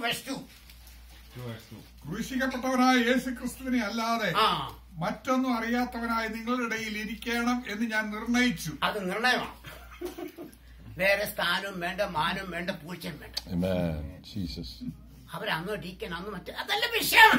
verse 2. ക്രൂശിക്കപ്പെട്ടവനായ യേശു ക്രിസ്തുവിനെ അല്ലാതെ ആ മറ്റൊന്നും അറിയാത്തവനായി നിങ്ങളുടെ ഇടയിൽ ഇരിക്കണം എന്ന് ഞാൻ നിർണയിച്ചു അത് നിർണയമാണ് വേറെ സ്ഥാനവും വേണ്ട മാനവും വേണ്ട പൂച്ചയും വേണ്ട Amen. Jesus. അവരന്ന് ഡീക്കൻ അന്ന് മറ്റേ അതല്ല വിഷയമാണ്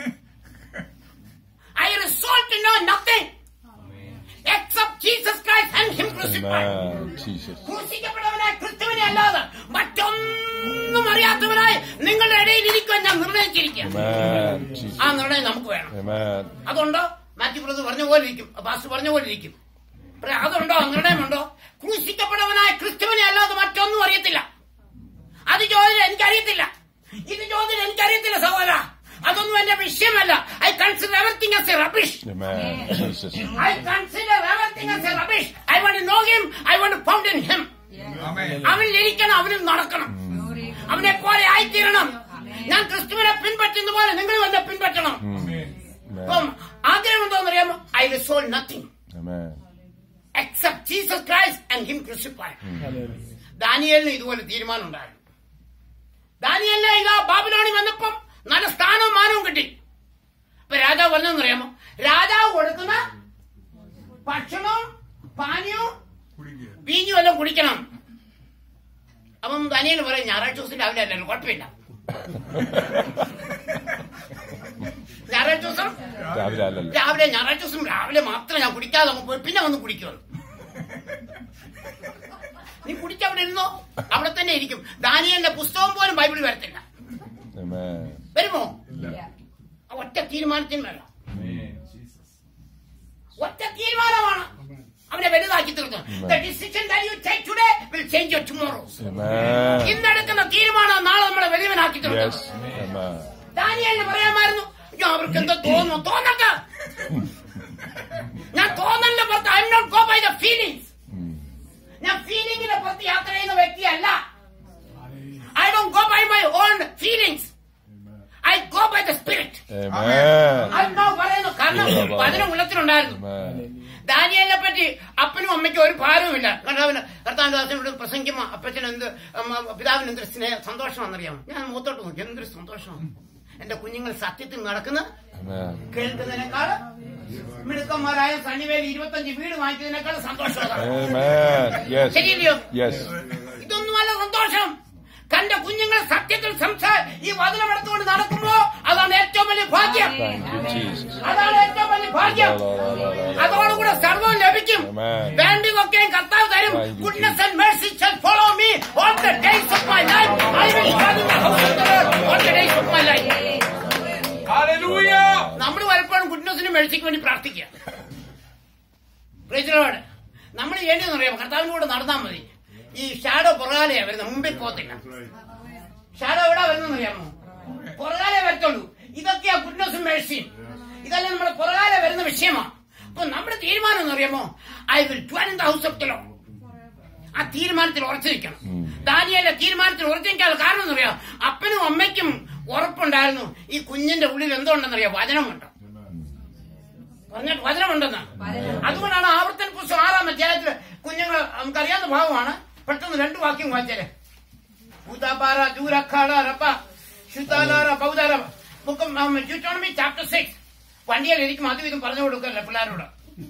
I resolve to know nothing except Jesus Christ and him crucified Amen. Jesus. ക്രൂശിക്കപ്പെട്ടവനായ ക്രിസ്തുവിനെ അല്ലാതെ മറ്റൊന്നും അറിയാത്തവനായി നിങ്ങളുടെ ഇടയിൽ ഇരിക്കുവാൻ ഞാൻ നിർണയിച്ചിരിക്കുക Amen. Jesus. ആ നിർണയം നമുക്ക് വേണം Amen. അതുണ്ടോ മാത്യു ബ്രദർ പറഞ്ഞ പോലെ ഇരിക്കും പാസ് പറഞ്ഞ പോലെ ഇരിക്കും പക്ഷേ അതുണ്ടോ നിർണയമുണ്ടോ ക്രൂശിക്കപ്പെട്ടവനായ ക്രിസ്തുവിനെ അല്ലാതെ മറ്റൊന്നും അറിയത്തില്ല അത് ചോദ്യം എനിക്കറിയത്തില്ല ഇത് ചോദ്യം എനിക്കറിയത്തില്ല സഹോദര അതൊന്നും എന്റെ വിഷയമല്ല I consider everything as a rubbish Amen. Jesus. I consider everything as a rubbish I want know him I want found in him amen അവനിൽ ഇരിക്കണം അവനിൽ നടക്കണം അവനെ പോലെ ആയിത്തീരണം ഞാൻ ക്രിസ്തുവിനെ പിൻപറ്റുന്ന പോലെ നിങ്ങളും എന്നെ പിൻപറ്റണം അപ്പം Amen. ആഗ്രഹം എന്താണെന്ന് അറിയാമോ I resolve nothing Amen. Except Jesus Christ and him crucified ദാനിയലിന് ഇതുപോലെ തീരുമാനം ഉണ്ടായിരുന്നു ദാനിയലിനെ ഇതാ ബാബിലോണി വന്നപ്പം നല്ല സ്ഥാനവും മാനവും കിട്ടി അപ്പൊ രാജാവ് പറഞ്ഞെന്ന് അറിയാമോ രാജാവ് കൊടുക്കുന്ന ഭക്ഷണവും പാനീയവും കുടിക്കുക വീഞ്ഞും എല്ലാം കുടിക്കണം അപ്പം ദാനിയൽ പറയും ഞായറാഴ്ച ദിവസം രാവിലെ അല്ലല്ലോ കുഴപ്പമില്ല ഞായറാഴ്ച ദിവസം രാവിലെ അല്ലല്ലോ രാവിലെ ഞായറാഴ്ച ദിവസം രാവിലെ മാത്രം ഞാൻ കുടിക്കാതെ അങ്ങ് പോയി പിന്നെ വന്ന് കുടിക്കുമെന്ന് നീ കുടിച്ചവിടെ ഇരുന്നോ അവിടെ തന്നെ ഇരിക്കും ദാനിയലിന്റെ പുസ്തകം പോലും ബൈബിളിൽ വരത്തില്ല Amen. വരുമോ ആ ഒറ്റ തീരുമാനത്തിന് വേണം ഒറ്റ തീരുമാനമാണ് അവനെ വലുതാക്കി തീർത്തു the decision that you take today will change your tomorrow Amen. ഇന്നെടുക്കുന്ന തീരുമാനം നാളെ നമ്മളെ വലിയവനാക്കി Yes. തീർക്കും Amen. ദാനിയലിന് പറയാമായിരുന്നു "അയ്യോ, അവർക്ക് എന്തോ തോന്നുന്നു തോന്നട്ടെ ഞാൻ തോന്നലിന്റെ പുറത്ത് I not go by the feelings ഞാൻ ഫീലിംഗിന്റെ പുറത്ത് യാത്ര ചെയ്യുന്ന വ്യക്തിയല്ല I don't go by my own feelings I go by the spirit Amen. ആത്മാവ് പറയുന്നു കാരണം വചനം ഉള്ളത്തിലുണ്ടായിരുന്നു Amen. ദാനിയലിനെ പറ്റി അപ്പനും അമ്മയ്ക്കും ഒരു ഭാരവുമില്ല കർത്താവിന് കർത്താവിന്റെ ദാസൻ ഇവിടെ പ്രസംഗിക്കുമ്പോ അപ്പച്ചന് എന്ത് അമ്മ, പിതാവിന് എന്തൊരു സ്നേഹ സന്തോഷമാണെന്നറിയാമോ ഞാൻ മുഖത്തോട്ട് നോക്കി എന്തൊരു സന്തോഷമാണ് എന്റെ കുഞ്ഞുങ്ങൾ സത്യത്തിൽ നടക്കുന്ന Amen. കേൾക്കുന്നതിനേക്കാൾ മിടുക്കന്മാരായ സണ്ണിവേൽ ഇരുപത്തഞ്ച് വീട് വാങ്ങിക്കുന്നതിനേക്കാൾ സന്തോഷമാണ് Amen. Yes. ശരിയല്ലയോ Yes. ഇതൊന്നുമല്ല സന്തോഷം തന്റെ കുഞ്ഞുങ്ങൾ സത്യത്തിൽ സംസാ ഈ വചനം എടുത്തുകൊണ്ട് നടക്കുമ്പോ അതാണ് ഏറ്റവും വലിയ ഭാഗ്യം Thank you, Jesus. അതാണ് ഏറ്റവും വലിയ ഭാഗ്യം La, la, la, la, la. അതോടുകൂടെ സർവ്വം ലഭിക്കും Amen. വേണ്ടതൊക്കെ കർത്താവ് തരും Thank you, goodness and mercy shall follow me all the days of my life I will dwell in the house of the Lord all the days of my life നമ്മൾ പലപ്പോഴും ഗുഡ്നസിനും മെഴ്സിക്ക് വേണ്ടി പ്രാർത്ഥിക്കുക പ്രൈസിലോട് നമ്മൾ ചെയ്യേണ്ടതെന്ന് അറിയാം കർത്താവിന്റെ കൂടെ നടന്നാൽ മതി ഈ ഷാഡോ പുറകാലെയാ വരുന്നത് മുമ്പിൽ പോകത്തില്ല ഷാഡോ എവിടെ വരുന്നെന്ന് അറിയാമോ പുറകാലെ വരത്തുള്ളൂ ഇതൊക്കെയാ ഗുഡ്നസും മേഴ്സിയും ഇതെല്ലാം നമ്മുടെ പുറകാലെ വരുന്ന വിഷയമാണ് അപ്പൊ നമ്മുടെ തീരുമാനം എന്ന് അറിയാമോ I will turn the house of the Lord ആ തീരുമാനത്തിൽ ഉറച്ചു നിൽക്കണം ദാനിയന്റെ തീരുമാനത്തിൽ ഉറച്ചു നിൽക്കാനുള്ള കാരണം എന്നറിയാം അപ്പനും അമ്മയ്ക്കും ഉറപ്പുണ്ടായിരുന്നു ഈ കുഞ്ഞിന്റെ ഉള്ളിൽ എന്തുണ്ടെന്നറിയാം വചനമുണ്ട് പറഞ്ഞിട്ട് വചനമുണ്ടെന്ന് അതുകൊണ്ടാണ് ആവർത്തന പുസ്തകം ആറാം അധ്യായത്തിൽ കുഞ്ഞുങ്ങൾ നമുക്കറിയാവുന്ന ഭാഗമാണ് പെട്ടെന്ന് രണ്ടു വാക്യം വായിച്ചാല് ഭൂതാപാര ദൂരക്കാട റപ്പ ശുദ്ധാലാര ബൗദാര ബുക്കും ജ്യൂട്ടോണമി ചാപ്റ്റർ സിക്സ് വണ്ടിയിൽ ഇരിക്കും അതും ഇതും പറഞ്ഞു കൊടുക്കല്ലേ പിള്ളേരോട്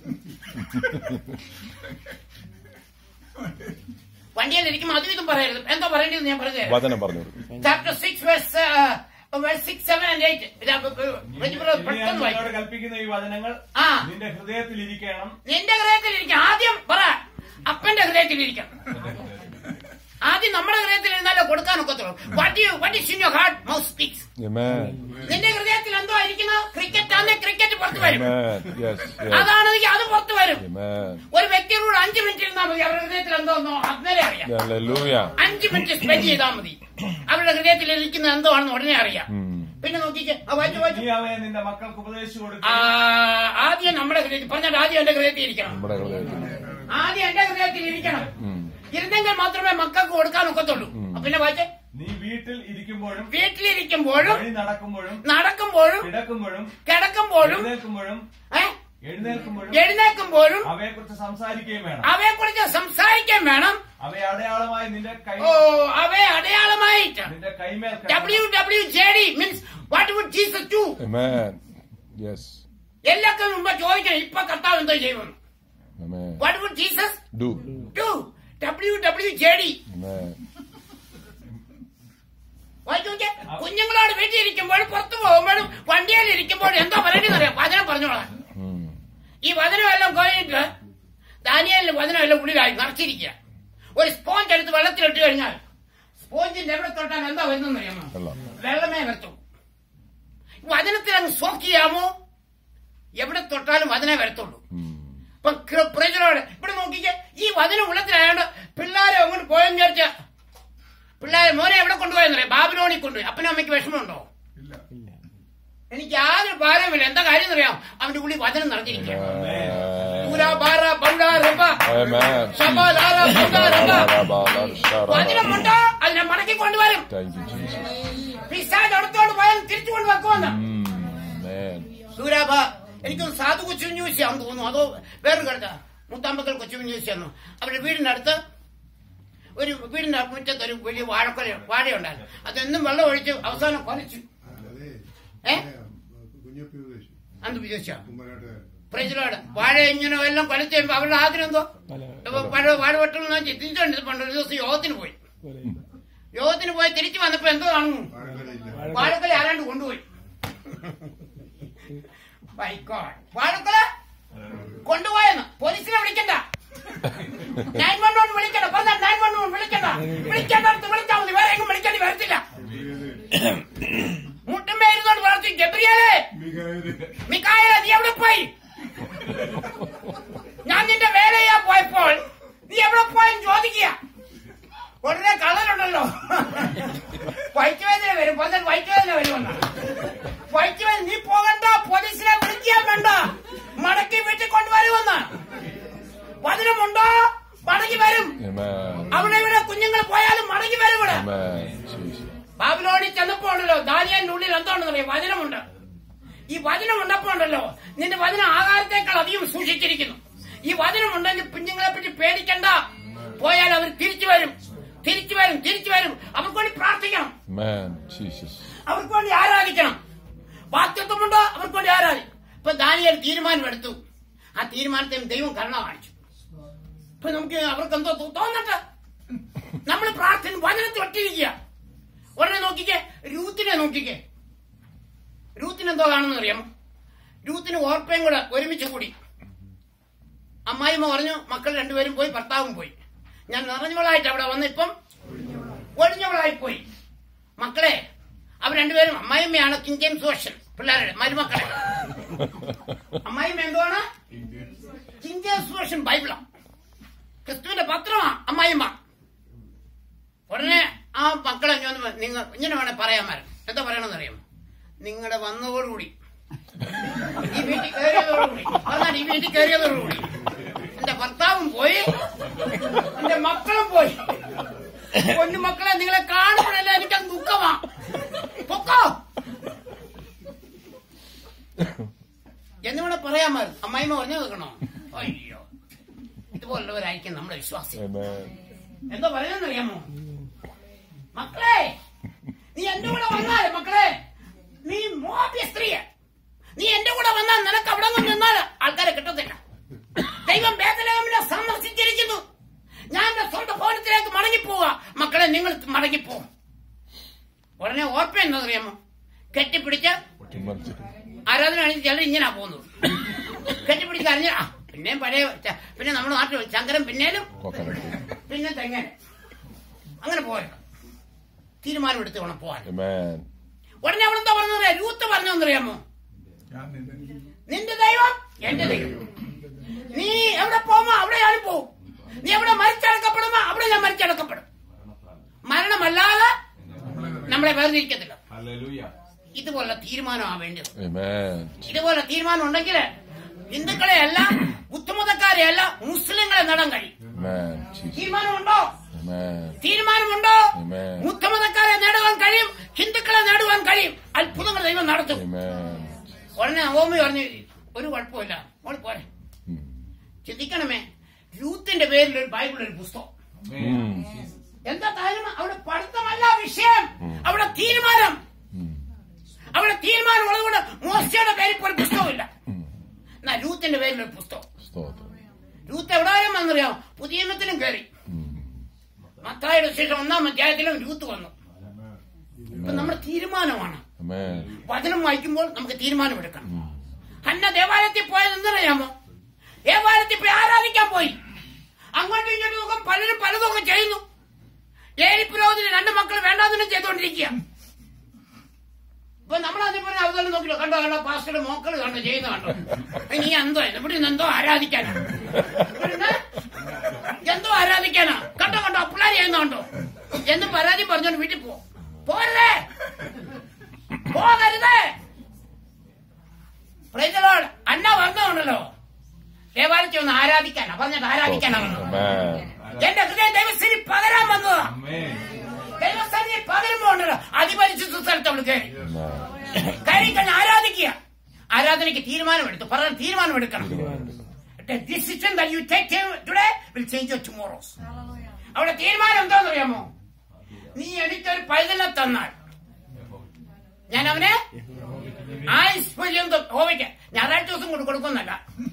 വണ്ടിയിൽ ഇരിക്കും അതും ഇതും പറയരുത് എന്താ പറയേണ്ടത് ഞാൻ പറഞ്ഞു വചനം പറഞ്ഞു കൊടുക്കും chapter six verse verse six seven and eight പെട്ടെന്ന് നിന്നോട് വായിക്കും കൽപ്പിക്കുന്ന ഈ വചനങ്ങൾ ആ. നിന്റെ ഹൃദയത്തിൽ ഇരിക്കണം നിന്റെ ഹൃദയത്തിലിരിക്കാം ആദ്യം പറ അപ്പന്റെ ഹൃദയത്തിലിരിക്കാം ആദ്യം നമ്മുടെ ഹൃദയത്തിൽ ഇരുന്നാലേ കൊടുക്കാൻ ഒക്കത്തുള്ളൂ what you what is in your heart mouth speaks Amen. നിന്റെ ഹൃദയത്തിൽ എന്തോ ഇരിക്കുന്നത് ക്രിക്കറ്റ് ആണെങ്കിൽ ക്രിക്കറ്റ് പുറത്തു വരും Amen. Yes. Yes. അതാണെങ്കിൽ അത് പുറത്തു വരും Amen. ഒരു വ്യക്തിയോട് അഞ്ചു മിനിറ്റ് ഇരുന്നാൽ മതി അവരുടെ ഹൃദയത്തിൽ എന്തോ ഒന്നോ അന്നേരം അറിയാം Hallelujah. അഞ്ചു മിനിറ്റ് സ്പെൻഡ് ചെയ്താൽ മതി അവരുടെ ഹൃദയത്തിൽ ഇരിക്കുന്ന എന്തോ ആണെന്ന് ഉടനെ അറിയാം ഉം. പിന്നെ നോക്കിക്കേ ആ, വായിച്ചു വായിച്ചു നീ അവയെ നിന്റെ മക്കൾക്ക് ഉപദേശിച്ചു ആ, കൊടുക്കുക ആദ്യം നമ്മുടെ ഹൃദയത്തിൽ പറഞ്ഞാൽ ആദ്യം എന്റെ ഹൃദയത്തിൽ ഇരിക്കണം നമ്മുടെ ഹൃദയത്തിൽ ആദ്യം എന്റെ ഹൃദയത്തിൽ ഇരിക്കണം ഉം. ഇരുന്നെങ്കിൽ മാത്രമേ മക്കൾക്ക് കൊടുക്കാൻ ഒക്കത്തുള്ളൂ അപ്പൊ പിന്നെ വായിച്ചേ നീ വീട്ടിൽ ഇരിക്കുമ്പോഴും വീട്ടിലിരിക്കുമ്പോഴും വഴി നടക്കുമ്പോഴും നടക്കുമ്പോഴും കിടക്കുമ്പോഴും കിടക്കുമ്പോഴും എഴുന്നേൽക്കുമ്പോഴും ഏ, എഴുന്നേൽക്കുമ്പോഴും എഴുന്നേൽക്കുമ്പോഴും അവയെ കുറിച്ച് സംസാരിക്കുകയും വേണം അവയെ കുറിച്ച് സംസാരിക്കാൻ വേണം അവയെ അടയാളമായി നിന്റെ കൈ ഓ അവയെ അടയാളമായിട്ട് നിന്റെ കൈമേൽ W W J D means what would Jesus do Amen. Yes. എല്ലാവർക്കും മുമ്പ് ചോദിക്കണം ഇപ്പൊ കർത്താവ് എന്തോ ചെയ്യുമെന്ന് Amen. What would Jesus Do. Do W W J D Amen. വായിച്ചു നോക്കിയേ കുഞ്ഞുങ്ങളോട് വീട്ടിലിരിക്കുമ്പോഴും പുറത്തു പോകുമ്പോഴും വണ്ടിയിൽ ഇരിക്കുമ്പോഴും എന്തോ പറയണെന്നറിയാം വചനം പറഞ്ഞോളാം Hmm. ഈ വചനമെല്ലാം കഴിഞ്ഞിട്ട് ദാനിയലിന് വചനമെല്ലാം ഉള്ളിലായി നിറച്ചിരിക്കുക ഒരു സ്പോഞ്ച് എടുത്ത് വെള്ളത്തിലിട്ട് കഴിഞ്ഞാൽ സ്പോഞ്ചിന്റെ എവിടെ തൊട്ടാൽ എന്താ വരുന്നറിയാമോ വെള്ളം. വെള്ളമേ വരത്തും വചനത്തിൽ അങ്ങ് സോക്ക് ചെയ്യാമോ എവിടെ തൊട്ടാലും വചനേ വരത്തുള്ളൂ Hmm. ഇപ്പൊ ക്ര- പ്രജകളോട് ഇവിടെ നോക്കിക്കേ ഈ വചനം ഉള്ളത്തിലായോണ്ട് പിള്ളേരെ അങ്ങോട്ട് പോയെന്ന് വിചാരിച്ച പിള്ളേരെ മോനെ എവിടെ കൊണ്ടുപോയെന്നറിയാം ബാബിലോണിൽ കൊണ്ടുപോയി അപ്പനും അമ്മയ്ക്ക് വിഷമമുണ്ടോ ഇല്ല എനിക്ക് യാതൊരു ഭാരവുമില്ല എന്താ കാര്യം എന്നറിയാം അവന്റെ ഉള്ളിൽ വചനം നിറഞ്ഞിരിക്കുക Amen. പൂരാ ബാര ബൗഡാ റബ Amen. ശബ ലാല ബൗഡാ റബ വചനം Jesus. ഉണ്ടോ അതിനെ മടക്കി കൊണ്ടുവരും Thank you, Jesus. പിശാജ് അടുത്തോണ്ട് പോയാൽ തിരിച്ചു കൊണ്ട് വെക്കുമെന്ന് Hmm. Amen. സൂരാബ എനിക്കൊന്ന് സാധു കൊച്ചു ന്യൂസിയാന്ന് തോന്നുന്നു അതോ വേറൊരു കടത്ത മുത്താമ്പക്കൽ കൊച്ചു ന്യൂസിയാന്നു അവരുടെ വീടിന്റെ അടുത്ത് ഒരു വീടിന്റെ മുറ്റത്ത് ഒരു വലിയ വാഴക്കൊല വാഴയുണ്ടായിരുന്നു അതെന്നും വെള്ളം ഒഴിച്ച് അവസാനം കൊലച്ചു അതെ ഏ കുഞ്ഞപ്പി ഉപദേശി അന്ന് വിചാരിച്ച കുമ്മനാട്ട് പ്രജലോട് വാഴ ഇങ്ങനെ എല്ലാം കൊലച്ച് കഴിയുമ്പോ അവരുടെ ആഗ്രഹം എന്തോ ഇപ്പൊ വാഴ വാഴ വെട്ടണം ചിന്തിച്ചുകൊണ്ട് പണ്ട് ഒരു ദിവസം യോഗത്തിന് പോയി യോഗത്തിന് പോയി തിരിച്ചു വന്നപ്പോ എന്തോ കാണുന്നു വാഴക്കടയില്ല വാഴക്കൊല ആരാണ്ട് കൊണ്ടുപോയി My God. വാഴക്കൊല കൊണ്ടുപോയെന്ന് പോലീസിനെ വിളിക്കണ്ട നയൻ വൺ വൺ വിളിക്കണ്ട പറഞ്ഞ നയൻ വൺ വൺ വിളിക്കണ്ട വിളിക്കേണ്ടടുത്ത് വിളിച്ചാൽ മതി വേറെ എങ്ങും വിളിക്കേണ്ടി വരത്തില്ല മുട്ടുമ്പേ ഇരുന്നോണ്ട് വളർത്തി ഗബ്രിയേലേ മികായേല് മിക്കായ നീ എവിടെ പോയി ഞാൻ നിന്റെ വേല ചെയ്യാൻ പോയപ്പോൾ നീ എവിടെ പോയെന്ന് ചോദിക്കുക ഉടനെ കളറുണ്ടല്ലോ വൈറ്റുവേദന വരും പന്തൽ വൈറ്റുവേദന വരുമെന്ന വൈറ്റുവേദന നീ പോകണ്ട പോലീസിനെ വിളിക്കാൻ വേണ്ട മടക്കി വീട്ടിൽ കൊണ്ടുവരുമെന്ന് വചനമുണ്ടോ മടങ്ങി വരും Amen. അവിടെ ഇവിടെ കുഞ്ഞുങ്ങൾ പോയാലും മടങ്ങി വരും ഇവിടെ Amen. Jesus. ബാബിലോണിൽ ചെന്നപ്പോ ഉണ്ടല്ലോ ദാനിയലിന്റെ ഉള്ളിൽ എന്താണെന്നറിയാം വചനമുണ്ട് ഈ വചനം ഉണ്ടപ്പോ ഉണ്ടല്ലോ നിന്റെ വചനം ആഹാരത്തെക്കാൾ അധികം സൂക്ഷിച്ചിരിക്കുന്നു ഈ വചനം ഉണ്ടെങ്കിൽ കുഞ്ഞുങ്ങളെ പറ്റി പേടിക്കണ്ട പോയാൽ അവർ തിരിച്ചു വരും തിരിച്ചു വരും തിരിച്ചു വരും അവർക്ക് വേണ്ടി പ്രാർത്ഥിക്കണം Amen. Jesus. അവർക്ക് വേണ്ടി ആരാധിക്കണം വാക്യത്വമുണ്ടോ അവർക്ക് വേണ്ടി ആരാധിക്കും ഇപ്പൊ ദാനിയൽ തീരുമാനമെടുത്തു ആ തീരുമാനത്തെ ദൈവം കരുണ കാണിച്ചു ഇപ്പൊ നമുക്ക് അവർക്ക് എന്തോ തോ- തോന്നട്ടെ നമ്മൾ പ്രാർത്ഥന വചനത്തിൽ ഒട്ടിരിക്കുക ഉടനെ നോക്കിക്കേ രൂത്തിനെ നോക്കിക്കേ രൂത്തിന് എന്തോ കാണുന്ന അറിയാമോ രൂത്തിന് ഓർപ്പയും കൂടെ ഒരുമിച്ച് കൂടി അമ്മായിമ്മ പറഞ്ഞു മക്കൾ രണ്ടുപേരും പോയി ഭർത്താവും പോയി ഞാൻ നിറഞ്ഞവളായിട്ട് അവിടെ വന്ന് ഇപ്പം ഒഴിഞ്ഞവളായി പോയി മക്കളെ അവർ രണ്ടുപേരും അമ്മായിമ്മയാണ് കിങ് ജെയിംസ് വേർഷൻ പിള്ളേരുടെ മരുമക്കളെ അമ്മായിമ്മ എന്തുവാണ് കിങ് ജെയിംസ് വേർഷൻ ബൈബിളാ ക്രിസ്തുവിന്റെ പത്രമാ അമ്മായിമ്മ ഉടനെ ആ മക്കളെ ഇങ്ങനെ നിങ്ങൾ ഇങ്ങനെ വേണേ പറയാമാരും എന്താ പറയണമെന്ന് അറിയാമോ നിങ്ങളുടെ വന്നതോടുകൂടി ഈ വീട്ടിൽ കയറിയതോടുകൂടി പറഞ്ഞാൽ ഈ വീട്ടിൽ കയറിയതോടുകൂടി എന്റെ ഭർത്താവും പോയി എന്റെ മക്കളും പോയി പൊന്നു മക്കളെ നിങ്ങളെ കാണുമ്പോഴല്ല എനിക്കത് ദുഃഖമാ പൊക്കോ എന്നിവിടെ പറയാമായിരുന്നു അമ്മായിമ്മ പറഞ്ഞു നിൽക്കണോ അയ്യോ ഇതുപോലുള്ളവരായിരിക്കും നമ്മുടെ വിശ്വാസം Amen. എന്തോ പറയുന്നറിയാമോ മക്കളെ നീ എന്റെ കൂടെ വന്നാല് മക്കളെ നീ മോപ്യ സ്ത്രീയെ നീ എന്റെ കൂടെ വന്നാൽ നിനക്ക് അവിടെ നിന്ന് നിന്നാൽ ആൾക്കാരെ കിട്ടത്തില്ല ദൈവം ബേത്തലേമിനെ സന്ദർശിച്ചിരിക്കുന്നു ഞാൻ എന്റെ സ്വന്തം ഭവനത്തിലേക്ക് മടങ്ങിപ്പോവുക മക്കളെ നിങ്ങൾ മടങ്ങിപ്പോ ഉടനെ ഓർപ്പ എന്നറിയാമോ കെട്ടിപ്പിടിച്ച് Humanity. ആരാധന കഴിഞ്ഞ് ചിലർ ഇങ്ങനാ പോകുന്നത് കെട്ടിപ്പിടിച്ച് അറിഞ്ഞ ആ പിന്നെയും പഴയ ച- പിന്നെ നമ്മുടെ നാട്ടിൽ ശങ്കരൻ പിന്നേലും Coconut. പിന്നെ തെങ്ങനെ അങ്ങനെ പോയത് തീരുമാനം എടുത്ത് വേണം പോവാൻ Amen. ഉടനെ അവിടെ എന്താ പറഞ്ഞത് രൂത്ത് പറഞ്ഞെന്നറിയാമോ ഞാൻ നിന്നെ നിന്റെ ദൈവം എന്റെ ദൈവം നീ എവിടെ പോകുമോ അവിടെ ഞാൻ പോവും നീ എവിടെ മരിച്ചടക്കപ്പെടുമോ അവിടെ ഞാൻ മരിച്ചടക്കപ്പെടും മരണമല്ലാതെ നമ്മളെ വേർതിരിക്കത്തില്ല ഹല്ലേലൂയ ഇതുപോലുള്ള തീരുമാനമാണ് വേണ്ടത് Amen. ഇതുപോലെ തീരുമാനം ഉണ്ടെങ്കിൽ ഹിന്ദുക്കളെ അല്ല ബുദ്ധമതക്കാരെ അല്ല മുസ്ലിങ്ങളെ നടാൻ കഴിയും Amen. Jesus. തീരുമാനമുണ്ടോ Amen. തീരുമാനമുണ്ടോ Amen. ബുദ്ധമതക്കാരെ നേടുവാൻ കഴിയും ഹിന്ദുക്കളെ നേടുവാൻ കഴിയും അത്ഭുതങ്ങൾ ദൈവം നടത്തും Amen. ഉടനെ ഓമി പറഞ്ഞു ഒരു കുഴപ്പമില്ല മോള് പോരെ Hmm. ചിന്തിക്കണമേ രൂത്തിന്റെ പേരിൽ ഒരു ബൈബിൾ ഒരു പുസ്തകം ഉം. എന്താ തീരുമാനം അവിടെ പഠിത്തമല്ല വിഷയം അവിടെ തീരുമാനം അവിടെ തീരുമാനം ഉള്ളതുകൊണ്ട് മോശയുടെ പേരിൽ ഇപ്പോൾ ഒരു പുസ്തകമില്ല എന്നാ രൂത്തിന്റെ പേരിൽ ഒരു പുസ്തകം സ്തോത്രം രൂത്ത് എവിടെയും വന്നറിയാം പുതിയ നിയമത്തിലും കയറി മത്തായുടെ ശേഷം ഒന്നാം അധ്യായത്തിലും രൂത്ത് വന്നു ഇപ്പൊ നമ്മുടെ തീരുമാനമാണ് Amen. വചനം വായിക്കുമ്പോൾ നമുക്ക് തീരുമാനമെടുക്കണം ഹന്ന ദേവാലയത്തിൽ പോയത് എന്തിനറിയാമോ ദേവാലയത്തിൽ പോയി ആരാധിക്കാൻ പോയി അങ്ങോട്ടും ഇങ്ങോട്ടും ഒക്കെ പലരും പലതൊക്കെ ചെയ്യുന്നു ഏലി പുരോഹിതന് രണ്ട് മക്കൾ വേണ്ടാതിനും ചെയ്തുകൊണ്ടിരിക്കുക ഇപ്പൊ നമ്മളതിൽ പറഞ്ഞ അവതരണം നോക്കില്ലോ കണ്ടോ കണ്ടോ പാസ്റ്ററുടെ മോക്കള് കണ്ടോ ചെയ്യുന്ന കണ്ടോ ഇനി എന്തോ ഇവിടെ നിന്ന് എന്തോ ആരാധിക്കാനാ ഇവിടുന്ന് എന്തോ ആരാധിക്കാനാ കണ്ടോ കണ്ടോ പിള്ളേർ ചെയ്യുന്ന കണ്ടോ എന്ന് പരാതി പറഞ്ഞോണ്ട് വീട്ടിൽ പോ പോരേ പോകരുത് Praise the Lord. അന്ന വന്നതുണ്ടല്ലോ ദേവാലയത്തിൽ ഒന്ന് ആരാധിക്കാനാ പറഞ്ഞിട്ട് ആരാധിക്കാനാ വന്നത് Amen. എന്റെ ഹൃദയം ദൈവസ്ഥിതി പകരാൻ വന്നതാ ദൈവസ്ഥിതി പകരുമ്പോ ഉണ്ടല്ലോ അതിപരിശുദ്ധ സ്ഥലത്ത് അവള് കയറി Amen. കയറി കഴിഞ്ഞ് ആരാധിക്കുക ആരാധനയ്ക്ക് തീരുമാനമെടുത്തു പറയാൻ തീരുമാനമെടുക്കണം decision that you take today will change your tomorrows അവിടെ തീരുമാനം എന്താണെന്ന് അറിയാമോ നീ എനിക്കൊരു പൈതലെ തന്നാൽ ഞാൻ അവനെ ആയുസ് പര്യന്തം ഹോവയ്ക്ക് ഞായറാഴ്ച ദിവസം കൊണ്ട് കൊടുക്കുന്നല്ല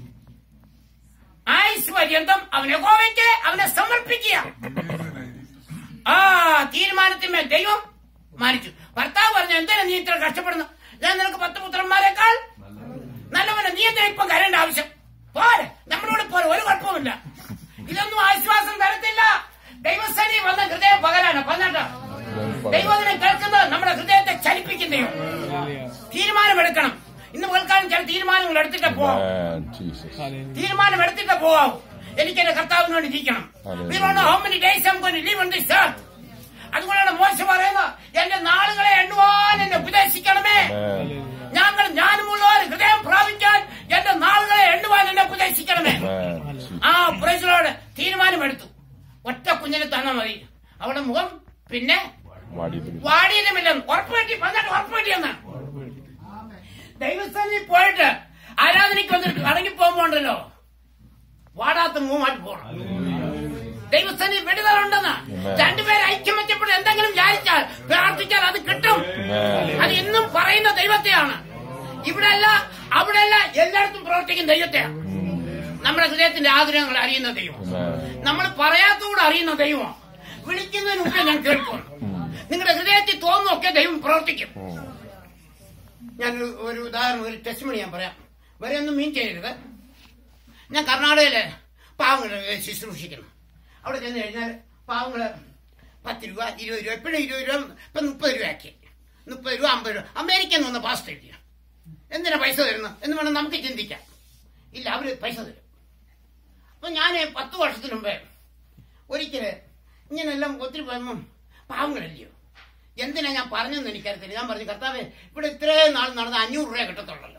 ആയുസ് പര്യന്തം അവനെ ഹോവയ്ക്ക് അവനെ സമർപ്പിക്കുക ആ തീരുമാനത്തിന്മേൽ ദൈവം മാനിച്ചു ഭർത്താവ് പറഞ്ഞു എന്തിനാ നീ ഇത്ര കഷ്ടപ്പെടുന്നു ഞാൻ നിനക്ക് പത്ത് പുത്രന്മാരെക്കാൾ നല്ലവനെ നീ എന്തിനാ ഇപ്പം കരേണ്ട ആവശ്യം പോരെ നമ്മളോട് പോരെ ഒരു കുഴപ്പമില്ല ഇതൊന്നും ആശ്വാസം തരത്തില്ല ദൈവസേനി വന്ന ഹൃദയം പകരാണ് പറഞ്ഞാട്ടോ ദൈവത്തിനെ കേൾക്കുന്നത് നമ്മുടെ ഹൃദയത്തെ ചലിപ്പിക്കും ദൈവം തീരുമാനമെടുക്കണം ഇന്ന് കേൾക്കാനും ചില തീരുമാനങ്ങൾ എടുത്തിട്ട് പോവാം Amen. Jesus. തീരുമാനം എടുത്തിട്ട് പോവാം എനിക്ക് എന്റെ കർത്താവിന് വേണ്ടി ഇരിക്കണം Hallelujah. We don't know how many days I'm going to live on this earth. അതുകൊണ്ടാണ് മോശ പറയുന്നത് എന്റെ നാളുകളെ എണ്ണുവാൻ എന്നെ ഉപദേശിക്കണമേ Amen. ഞങ്ങൾ ഞാനുമുള്ളവർ ഹൃദയം പ്രാപിക്കാൻ എന്റെ നാളുകളെ എണ്ണുവാൻ എന്നെ ഉപദേശിക്കണമേ Amen. Jesus. ആ പ്രജകളോട് തീരുമാനമെടുത്തു ഒറ്റ കുഞ്ഞിനെ തന്നാൽ മതി അവിടെ മുഖം പിന്നെ വാടിയതിൽ വാടിയതുമില്ലെന്ന് ഉറപ്പുപറ്റി വന്നിട്ട് ഉറപ്പുപറ്റിയെന്നാണ് ദൈവസ്ഥാനിൽ പോയിട്ട് ആരാധനയ്ക്ക് വന്നിട്ട് കറങ്ങി പോകുമ്പോണ്ടല്ലോ വാടാത്ത മൂവായിട്ട് പോകണം ദൈവസ്ഥാനിൽ വിടുതലുണ്ടെന്ന് രണ്ടുപേരെ ഐക്യം വെച്ചപ്പോൾ എന്തെങ്കിലും വിചാരിച്ചാൽ പ്രാർത്ഥിച്ചാൽ അത് കിട്ടും Amen. അത് ഇന്നും പറയുന്ന ദൈവത്തെയാണ് ഇവിടെയല്ല അവിടെയല്ല എല്ലായിടത്തും പ്രവർത്തിക്കുന്ന ദൈവത്തെയാണ് നമ്മുടെ ഹൃദയത്തിന്റെ ആഗ്രഹങ്ങൾ അറിയുന്ന ദൈവം Amen. നമ്മൾ പറയാത്തൂടെ അറിയുന്ന ദൈവമാണ് വിളിക്കുന്നതിന് മുമ്പേ ഞാൻ കേൾക്കും നിങ്ങളുടെ ഹൃദയത്തിൽ തോന്നുന്നൊക്കെ ദൈവം പ്രവർത്തിക്കും ഞാൻ ഒരു- ഒരു ഉദാഹരണം ഒരു ടെസ്റ്റ് മണി ഞാൻ പറയാം വരെ ഒന്നും മീൻ ചെയ്യരുത് ഞാൻ കർണാടകയിലെ പാവങ്ങളെ ശുശ്രൂഷിക്കുന്നു അവിടെ ചെന്ന് കഴിഞ്ഞാൽ പാവങ്ങള് പത്ത് രൂപ ഇരുപത് രൂപ എപ്പോഴും ഇരുപത് രൂപ ഇപ്പൊ മുപ്പത് രൂപ ആക്കി മുപ്പത് രൂപ അമ്പത് രൂപ അമേരിക്കൻ വന്ന പാസ്റ്റ് എഴുതിയ എന്തിനാ പൈസ തരുന്നത് എന്ന് വേണം നമുക്ക് ചിന്തിക്കാം ഇല്ല അവര് പൈസ തരും അപ്പൊ ഞാൻ പത്ത് വർഷത്തിന് മുമ്പേ ഒരിക്കല് ഇങ്ങനെല്ലാം ഒത്തിരി പോയപ്പം പാവങ്ങളല്ലയോ എന്തിനാ ഞാൻ പറഞ്ഞെന്ന് എനിക്കറിയത്തില്ല ഞാൻ പറഞ്ഞു കർത്താവേ ഇവിടെ ഇത്രയും നാൾ നടന്ന അഞ്ഞൂറ് രൂപ കിട്ടത്തുള്ളല്ലോ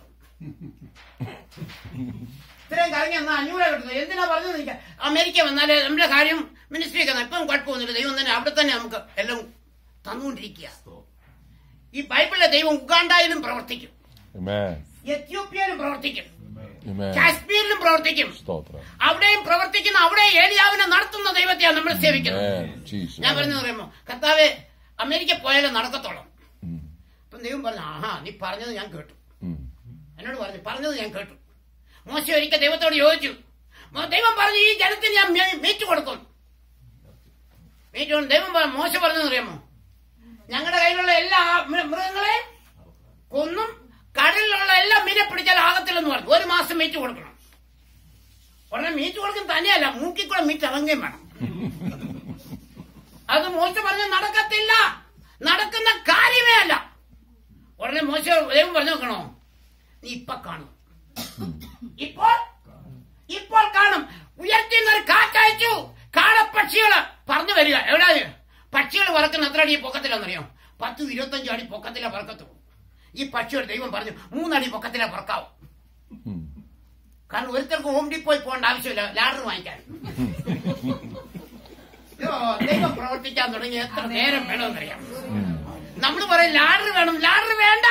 ഇത്രയും കറങ്ങി എന്നാ അഞ്ഞൂറ് രൂപ കിട്ടുന്നത് എന്തിനാ പറഞ്ഞത് എനിക്ക് അമേരിക്ക വന്നാലേ നമ്മുടെ കാര്യം മിനിസ്ട്രി ഒക്കെ ഇപ്പം കുഴപ്പമൊന്നുമില്ല ദൈവം തന്നെ അവിടെ തന്നെ നമുക്ക് എല്ലാം തന്നുകൊണ്ടിരിക്കുക ഈ ബൈബിളിലെ ദൈവം ഉഗാണ്ടായിലും പ്രവർത്തിക്കും Amen. എത്യോപ്യയിലും പ്രവർത്തിക്കും Amen. കാശ്മീരിലും പ്രവർത്തിക്കും സ്തോത്രം അവിടെയും പ്രവർത്തിക്കുന്ന അവിടെ ഏലിയാവിനെ നടത്തുന്ന ദൈവത്തെയാണ് നമ്മൾ സേവിക്കുന്നത് Amen. Jesus. ഞാൻ പറഞ്ഞു പറയുമ്പോ കർത്താവെ അമേരിക്ക പോയാലേ നടക്കത്തോളം ഉം. അപ്പം ദൈവം പറഞ്ഞു ആഹാ നീ പറഞ്ഞത് ഞാൻ കേട്ടു ഉം. എന്നോട് പറഞ്ഞു പറഞ്ഞത് ഞാൻ കേട്ടു മോശം ഒരിക്കൽ ദൈവത്തോട് ചോദിച്ചു മോ- ദൈവം പറഞ്ഞു ഈ ജനത്തിന് ഞാൻ മീ- മീറ്റ് കൊടുക്കും മീറ്റ് കൊടുക്കും ദൈവം പറ- മോശ പറഞ്ഞതെന്ന് അറിയാമോ ഞങ്ങളുടെ കയ്യിലുള്ള എല്ലാ മൃ- മൃഗങ്ങളെ കൊന്നും കടലിലുള്ള എല്ലാ മീനെ പിടിച്ചാൽ ആകത്തില്ലെന്ന് പറഞ്ഞു ഒരു മാസം മീറ്റ് കൊടുക്കണം ഉടനെ മീറ്റ് കൊടുക്കും തന്നെയല്ല മൂക്കിൽ കൂടെ മീറ്റ് ഇറങ്ങുകയും വേണം അത് മോശ പറഞ്ഞ നടക്കത്തില്ല നടക്കുന്ന കാര്യമേ അല്ല ഉടനെ മോശ ദൈവം പറഞ്ഞു നോക്കണോ നീ ഇപ്പൊ കാണും ഇപ്പോൾ ഇപ്പോൾ കാണും ഉയർത്തിന്ന് ഒരു കാറ്റയച്ചു കാടപ്പക്ഷികള് പറഞ്ഞു വരിക എവിടെ പക്ഷികൾ പറക്കുന്ന എത്ര അടി പൊക്കത്തിലാണെന്നറിയോ പത്തും ഇരുപത്തഞ്ചും അടി പൊക്കത്തിലെ പറക്കത്തുള്ളൂ ഈ പക്ഷികൾ ദൈവം പറഞ്ഞു മൂന്നടി പൊക്കത്തിലെ പറക്കാവും ഉം. കാരണം ഒരുത്തർക്ക് ഹോം ഡിപ്പോയിൽ പോകേണ്ട ആവശ്യമില്ല ലാഡർ വാങ്ങിക്കാൻ അയ്യോ, ദൈവം പ്രവർത്തിക്കാൻ തുടങ്ങി എത്ര നേരം വേണമെന്നറിയാം നമ്മൾ പറയും ലാഡർ വേണം ലാഡർ വേണ്ട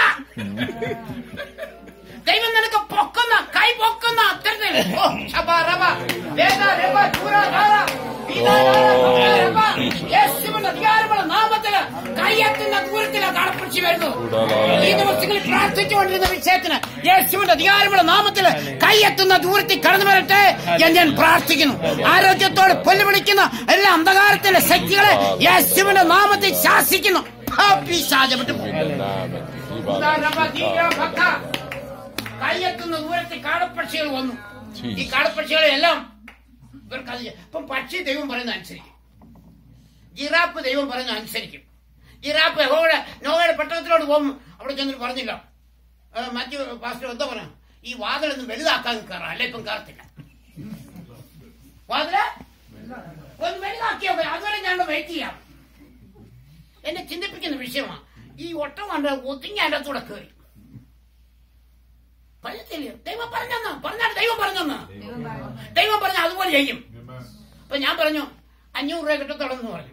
ദൈവം നിനക്ക് പൊക്കുന്ന കൈ പൊക്കുന്ന അത്തരത്തിൽ ഓ, ശബ, റബ, വേദ, രബ, ചൂര, ധാര, യേശുവിന്റെ അധികാരമുള്ള നാമത്തില് കയ്യെത്തുന്ന ദൂരത്തിലെ കടപ്പിടിച്ച് വരുന്നു ഈ ദിവസങ്ങളിൽ പ്രാർത്ഥിച്ചുകൊണ്ടിരുന്ന വിഷയത്തിന് യേശുവിന്റെ അധികാരമുള്ള നാമത്തില് കയ്യെത്തുന്ന ദൂരത്തിൽ കടന്നു വരട്ടെ എന്ന് ഞാൻ പ്രാർത്ഥിക്കുന്നു ആരോഗ്യത്തോട് പൊല്ലുവിളിക്കുന്ന എല്ലാ അന്ധകാരത്തിലെ ശക്തികളെ യേശുവിന്റെ നാമത്തിൽ ശാസിക്കുന്നു ആ, പിശാച് വിട്ടു പോ. കയ്യെത്തുന്ന ദൂരത്തിൽ കാടപ്പക്ഷികൾ വന്നു ഈ കാടപ്പക്ഷികളെ എല്ലാം ഇവർക്ക് അത് ഇപ്പം പക്ഷി ദൈവം പറയുന്ന അനുസരിക്കും ജിറാപ്പ് ദൈവം പറയുന്ന അനുസരിക്കും ജിറാപ്പ് യഹോവയുടെ നോവയുടെ പട്ടണത്തിലോട്ട് പോകും അവിടെ ചെന്നിട്ട് പറഞ്ഞില്ല ആ, മറ്റു പാസ്റ്റർ എന്താ പറയാ ഈ വാതിലൊന്നും വലുതാക്കാൻ കയറാം അല്ലെ ഇപ്പം കയറത്തില്ല വാതില ഒന്ന് വലുതാക്കിയോ അതുവരെ ഞാൻ വെയിറ്റ് ചെയ്യാം എന്നെ ചിന്തിപ്പിക്കുന്ന വിഷയമാണ് ഈ ഒട്ടം കണ്ട് ഒതുങ്ങി അതിന്റെ അകത്തൂടെ കയറി പഴയത്തില്ല ദൈവം പറഞ്ഞെന്ന് പറഞ്ഞാൽ ദൈവം പറഞ്ഞെന്ന് ദൈവം പറഞ്ഞ അതുപോലെ ചെയ്യും അപ്പൊ ഞാൻ പറഞ്ഞു അഞ്ഞൂറ് രൂപ കിട്ടത്തോളെന്ന് പറഞ്ഞു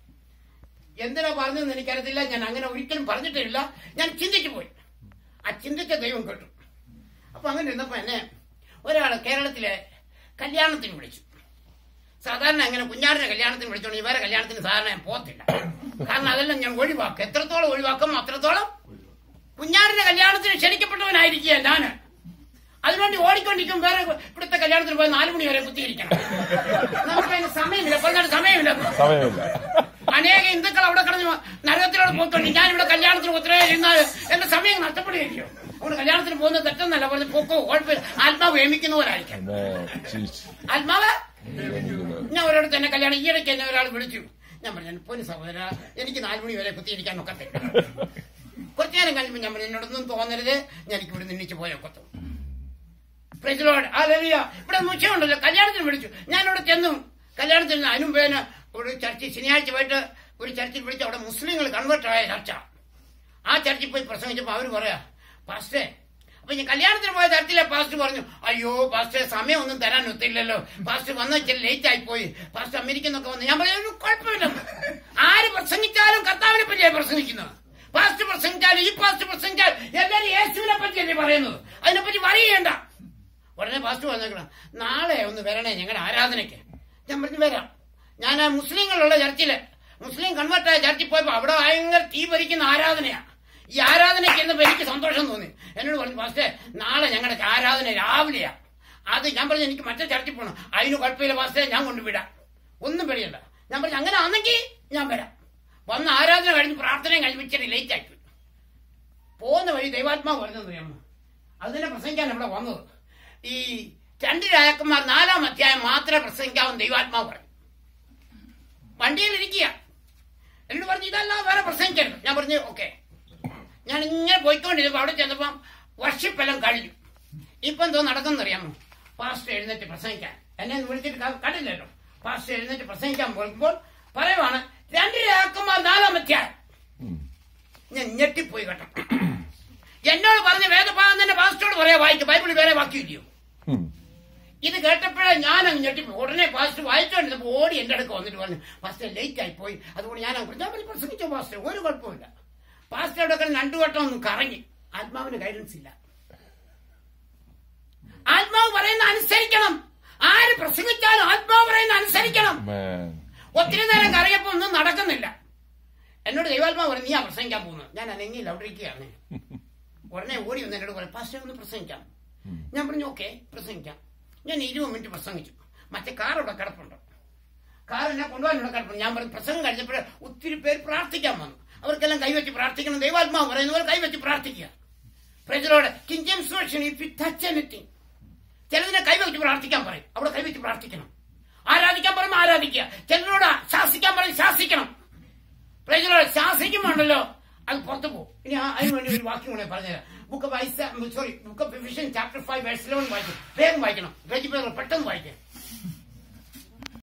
എന്തിനാ പറഞ്ഞതെന്ന് എനിക്കറിയത്തില്ല ഞാൻ അങ്ങനെ ഒരിക്കലും പറഞ്ഞിട്ടില്ല ഞാൻ ചിന്തിച്ചു പോയി ആ ചിന്തിച്ച ദൈവം കേട്ടു അപ്പൊ അങ്ങനെ ഇരുന്നപ്പോ എന്നെ ഒരാള് കേരളത്തിലെ കല്യാണത്തിന് വിളിച്ചു സാധാരണ അങ്ങനെ കുഞ്ഞാടിന്റെ കല്യാണത്തിന് വിളിച്ചോണ്ട് ഇവരെ കല്യാണത്തിന് സാധാരണ ഞാൻ പോകത്തില്ല കാരണം അതെല്ലാം ഞാൻ ഒഴിവാക്കും എത്രത്തോളം ഒഴിവാക്കും അത്രത്തോളം കുഞ്ഞാടിന്റെ കല്യാണത്തിന് ക്ഷണിക്കപ്പെട്ടവനായിരിക്കുക ഞാൻ അതിനുവേണ്ടി ഓടിക്കൊണ്ടിരിക്കും വേറെ ഇവിടുത്തെ കല്യാണത്തിന് പോയി നാലു മണി വരെ കുത്തിയിരിക്കണം നമുക്ക് അതിന് സമയമില്ല പറഞ്ഞാൽ സമയമില്ല സമയമില്ല അനേക ഹിന്ദുക്കൾ അവിടെ കിടന്ന് നരകത്തിലോട് പോയിട്ടുണ്ട് ഞാൻ ഇവിടെ കല്യാണത്തിന് ഉത്തരവേ ഇരുന്നാൽ എന്റെ സമയം നഷ്ടപ്പെടുകയോ അവിടെ കല്യാണത്തിന് പോകുന്നത് തെറ്റെന്നല്ല പറഞ്ഞ് പോക്കോ കുഴപ്പമില്ല ആത്മാവ് വേമിക്കുന്നവരായിരിക്കും Amen. Jesus. ആത്മാവ് Amen. ഞാൻ ഒരിടത്ത് എന്നെ കല്യാണം ഈയിടയ്ക്ക് എന്നെ ഒരാൾ വിളിച്ചു ഞാൻ പറഞ്ഞു പൊന്നു സഹോദര എനിക്ക് നാല് മണി വരെ കുത്തിയിരിക്കാൻ ഒക്കത്തില്ല കുറച്ചു നേരം കഴിഞ്ഞപ്പോൾ ഞാൻ പറഞ്ഞു എന്നോടൊന്നും തോന്നരുത് ഞാൻ എനിക്ക് ഇവിടെ നിന്നിച്ച് പോയൊക്കത്തു പ്രജലോട് ആ ലലിയ ഇവിടെ മുഖ്യമുണ്ടല്ലോ കല്യാണത്തിന് വിളിച്ചു ഞാൻ ഇവിടെ ചെന്നു കല്യാണത്തിന് ചെന്നു. അതിനും പേന ഒരു ചർച്ച ശനിയാഴ്ച പോയിട്ട് ഒരു ചർച്ചിൽ വിളിച്ച് അവിടെ മുസ്ലിങ്ങൾ കൺവേർട്ട് ആയ ചർച്ച ആ ചർച്ചിൽ പോയി പ്രസംഗിച്ചപ്പോ അവര് പറയാ പാസ്റ്റേ അപ്പൊ ഞാൻ കല്യാണത്തിന് പോയ ചർച്ചിലെ പാസ്റ്റർ പറഞ്ഞു അയ്യോ പാസ്റ്റർ സമയം ഒന്നും തരാൻ ഒത്തില്ലല്ലോ പാസ്റ്റർ വന്ന ഇച്ചിരി ലേറ്റ് ആയി പോയി പാസ്റ്റർ അമേരിക്കന്നൊക്കെ വന്നു ഞാൻ പറഞ്ഞു "ഒരു കുഴപ്പമില്ല ആര് പ്രസംഗിച്ചാലും കർത്താവിനെ പറ്റിയാണ് പ്രസംഗിക്കുന്നത് പാസ്റ്റർ പ്രസംഗിച്ചാലും ഈ പാസ്റ്റർ പ്രസംഗിച്ചാൽ എല്ലാവരും യേശുവിനെ പറ്റിയല്ലേ പറയുന്നത് അതിനെപ്പറ്റി പറയേണ്ട ഉടനെ പാസ്റ്റർ പറഞ്ഞേക്കണം നാളെ ഒന്ന് വരണേ ഞങ്ങളുടെ ആരാധനയ്ക്ക് ഞാൻ പറഞ്ഞു വരാം ഞാൻ ആ മുസ്ലിങ്ങളുള്ള ചർച്ചില് മുസ്ലിം കൺവേർട്ടായ ചർച്ചിൽ പോയപ്പോ അവിടെ ഭയങ്കര തീ ഭരിക്കുന്ന ആരാധനയാ ഈ ആരാധനയ്ക്ക് ഇരുന്നപ്പോ എനിക്ക് സന്തോഷം തോന്നി എന്നോട് പറഞ്ഞു പാസ്റ്റേ നാളെ ഞങ്ങളുടെ ആരാധന രാവിലെയാ അത് ഞാൻ പറഞ്ഞു എനിക്ക് മറ്റേ ചർച്ചിൽ പോകണം അതിന് കുഴപ്പമില്ല പാസ്റ്റേ ഞാൻ കൊണ്ടുവിടാം ഒന്നും പേടിയല്ല ഞാൻ പറഞ്ഞു അങ്ങനെ ആണെങ്കിൽ ഞാൻ വരാം വന്ന് ആരാധന കഴിഞ്ഞ് പ്രാർത്ഥനയും കഴിഞ്ഞ് ഇച്ചിരി ലേറ്റ് ആക്കി പോകുന്ന വഴി ദൈവാത്മാവ് വരുന്നത് അറിയാമോ അതിനെ പ്രസംഗിക്കാൻ ഇവിടെ വന്നത് ഈ രണ്ട് രാജാക്കന്മാർ നാലാം അധ്യായം മാത്രമേ പ്രസംഗിക്കാവൂ ദൈവാത്മാവ് പറഞ്ഞു വണ്ടിയിൽ ഇരിക്കുക എന്നോട് പറഞ്ഞു ഇതല്ല വേറെ പ്രസംഗിക്കരുത് ഞാൻ പറഞ്ഞു ഓക്കെ ഞാൻ ഇങ്ങനെ പോയിക്കൊണ്ടിരുന്നപ്പോ അവിടെ ചെന്നപ്പം വർഷിപ്പ് എല്ലാം കഴിഞ്ഞു ഇപ്പൊ എന്തോ നടക്കുന്നറിയാമോ പാസ്റ്റർ എഴുന്നേറ്റ് പ്രസംഗിക്കാൻ എന്നെ ഒന്ന് വിളിച്ചിട്ട് ക- കണ്ടില്ലല്ലോ പാസ്റ്റർ എഴുന്നേറ്റ് പ്രസംഗിക്കാൻ പോകുമ്പോൾ പറയുവാണ് രണ്ട് രാജാക്കന്മാർ നാലാം അധ്യായം ഞാൻ ഞെട്ടിപ്പോയി കേട്ടോ എന്നോട് പറഞ്ഞ വേദഭാഗം തന്നെ പാസ്റ്ററോട് പറയാ വായിക്കും ബൈബിൾ വേറെ വാക്കിയില്ലയോ Hmm. ഇത് കേട്ടപ്പോഴേ ഞാൻ അങ്ങ് ഞെട്ടിപ്പോയി ഉടനെ പാസ്റ്റർ വായിച്ചോണ്ടിരുന്നപ്പോ ഓടി എന്റെ അടുക്ക് വന്നിട്ട് പറഞ്ഞു പാസ്റ്റർ ലേറ്റ് ആയി പോയി അതുകൊണ്ട് ഞാൻ അങ്ങ് ഞാൻ പറഞ്ഞു, പ്രസംഗിച്ചോ പാസ്റ്റർ ഒരു കുഴപ്പമില്ല പാസ്റ്റർ അവിടെ കിടന്ന് രണ്ടു വട്ടം ഒന്ന് കറങ്ങി ആത്മാവിന് ഗൈഡൻസ് ഇല്ല ആത്മാവ് പറയുന്ന അനുസരിക്കണം ആര് പ്രസംഗിച്ചാലും ആത്മാവ് പറയുന്ന അനുസരിക്കണം Amen. ഒത്തിരി നേരം കറങ്ങിയപ്പോ ഒന്നും നടക്കുന്നില്ല എന്നോട് ദൈവാത്മാവ് പറഞ്ഞു നീയാ പ്രസംഗിക്കാൻ പോകുന്നത് ഞാൻ അനങ്ങിയില്ല അവിടെ ഇരിക്കുകയാണ് ഉടനെ ഓടി വന്ന് എന്നോട് പറഞ്ഞു പാസ്റ്റർ ഒന്ന് പ്രസംഗിക്കാം ഞാൻ പറഞ്ഞു ഓക്കെ പ്രസംഗിക്കാം ഞാൻ ഇരുപത് മിനിറ്റ് പ്രസംഗിച്ചു മറ്റേ കാർ ഇവിടെ കിടപ്പുണ്ട് കാർ എന്നെ കൊണ്ടുപോകാൻ ഇവിടെ കിടപ്പുണ്ട് ഞാൻ പറഞ്ഞു പ്രസംഗം കഴിഞ്ഞപ്പോൾ ഒത്തിരി പേര് പ്രാർത്ഥിക്കാൻ വന്നു അവർക്കെല്ലാം കൈവച്ച് പ്രാർത്ഥിക്കണം ദൈവാത്മാവ് പറയുന്നവർ കൈവച്ച് പ്രാർത്ഥിക്കുക പ്രജലോട് King James version if you touch anything ചിലതിനെ കൈവച്ച് പ്രാർത്ഥിക്കാൻ പറയും അവിടെ കൈവച്ച് പ്രാർത്ഥിക്കണം ആരാധിക്കാൻ പറയുമ്പോൾ ആരാധിക്കുക ചിലരോട് ശാസിക്കാൻ പറയും ശാസിക്കണം പ്രജലോട് ശാസിക്കുമ്പോണ്ടല്ലോ അത് പുറത്തു പോകും ഇനി ആ- അതിന് വേണ്ടി ഒരു വാക്യം കൂടെ പറഞ്ഞുതരാം ബുക്ക് ഓഫ് ഐസ sorry book of Ephesians chapter five verse eleven വായിക്കും വേഗം വായിക്കണം റെജി പേർ പെട്ടെന്ന് വായിക്കാം